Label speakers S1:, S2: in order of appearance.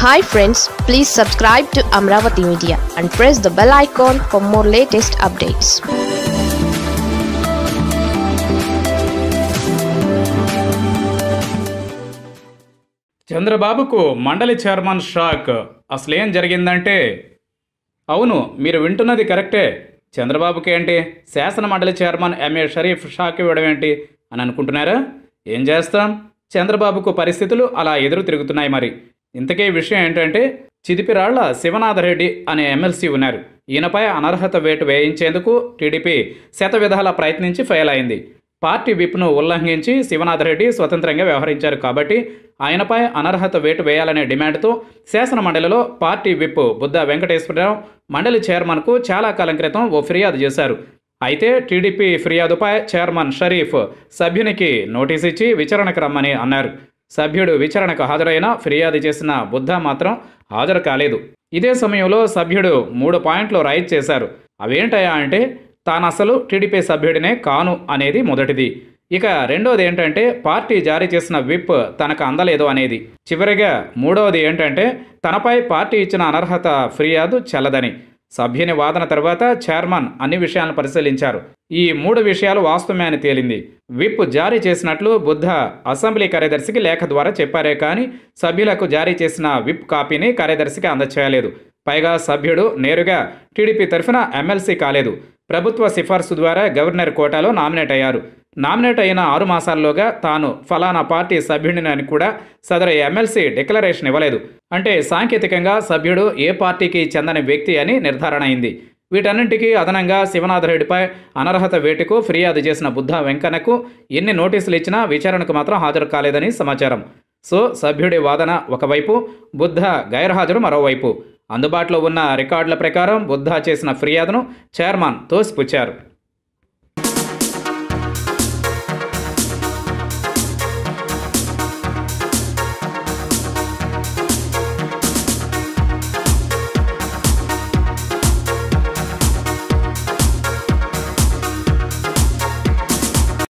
S1: hi friends please subscribe to Amaravati media and press the bell icon for more latest updates
S2: చంద్రబాబుకు మండలి chairman shock అసలేం జరిగిందంటే అవును మీరు వింటున్నది కరెక్టే చంద్రబాబుకి ఏంటి శాసన మండలి చైర్మన్ ఎంఏ షరీఫ్ షాక్ ఇవ్వడం ఏంటి అని అనుకుంటున్నారా ఏం చేస్తాం చంద్రబాబుకు పరిస్థితులు అలా ఎదురు తిరుగుతున్నాయి మరి ఇంతకీ విషయం ఏంటంటే చిదిపిరాళ్ల శివనాథరెడ్డి అనే ఎమ్మెల్సీ ఉన్నారు ఈయనపై అనర్హత వేటు వేయించేందుకు టీడీపీ శత విధాల ప్రయత్నించి ఫెయిల్ అయింది పార్టీ విప్ను ఉల్లంఘించి శివనాథరెడ్డి స్వతంత్రంగా వ్యవహరించారు కాబట్టి ఆయనపై అనర్హత వేటు వేయాలనే డిమాండ్తో శాసన మండలిలో పార్టీ విప్ బుద్ధ వెంకటేశ్వరరావు మండలి చైర్మన్కు చాలా కాలం క్రితం ఓ ఫిర్యాదు చేశారు అయితే టీడీపీ ఫిర్యాదుపై చైర్మన్ షరీఫ్ సభ్యునికి నోటీస్ ఇచ్చి విచారణకు రమ్మని అన్నారు సభ్యుడు విచారణకు హాజరైన ఫిర్యాదు చేసిన బుద్ధ మాత్రం హాజరు కాలేదు ఇదే సమయంలో సభ్యుడు మూడు పాయింట్లు రైజ్ చేశారు అవేంటయా అంటే తాను అసలు టీడీపీ సభ్యుడినే కాను అనేది మొదటిది ఇక రెండోది ఏంటంటే పార్టీ జారీ చేసిన విప్ తనకు అందలేదు అనేది చివరిగా మూడవది ఏంటంటే తనపై పార్టీ ఇచ్చిన అనర్హత ఫిర్యాదు చెల్లదని సభ్యుని వాదన తర్వాత చైర్మన్ అన్ని విషయాలను పరిశీలించారు ఈ మూడు విషయాలు వాస్తవమే అని తేలింది విప్ జారీ చేసినట్లు బుద్ధ అసెంబ్లీ కార్యదర్శికి లేఖ ద్వారా చెప్పారే కానీ సభ్యులకు జారీ చేసిన విప్ కాపీని కార్యదర్శికి అందచేయలేదు పైగా సభ్యుడు నేరుగా టీడీపీ తరఫున ఎమ్మెల్సీ కాలేదు ప్రభుత్వ సిఫార్సు ద్వారా గవర్నర్ కోటాలో నామినేట్ అయ్యారు నామినేట్ అయిన ఆరు మాసాల్లోగా తాను ఫలానా పార్టీ సభ్యుడిని అని కూడా సదరు ఎమ్మెల్సీ డిక్లరేషన్ ఇవ్వలేదు అంటే సాంకేతికంగా సభ్యుడు ఏ పార్టీకి చెందని వ్యక్తి అని నిర్ధారణ అయింది వీటన్నింటికీ అదనంగా శివనాథరెడ్డిపై అనర్హత వేటుకు ఫిర్యాదు చేసిన బుద్ధ వెంకన్నకు ఎన్ని నోటీసులు ఇచ్చినా విచారణకు మాత్రం హాజరు కాలేదని సమాచారం సో సభ్యుడి వాదన ఒకవైపు బుద్ధ గైర్హాజరు మరోవైపు అందుబాటులో ఉన్న రికార్డుల ప్రకారం బుద్ధ చేసిన ఫిర్యాదును చైర్మన్ తోసిపుచ్చారు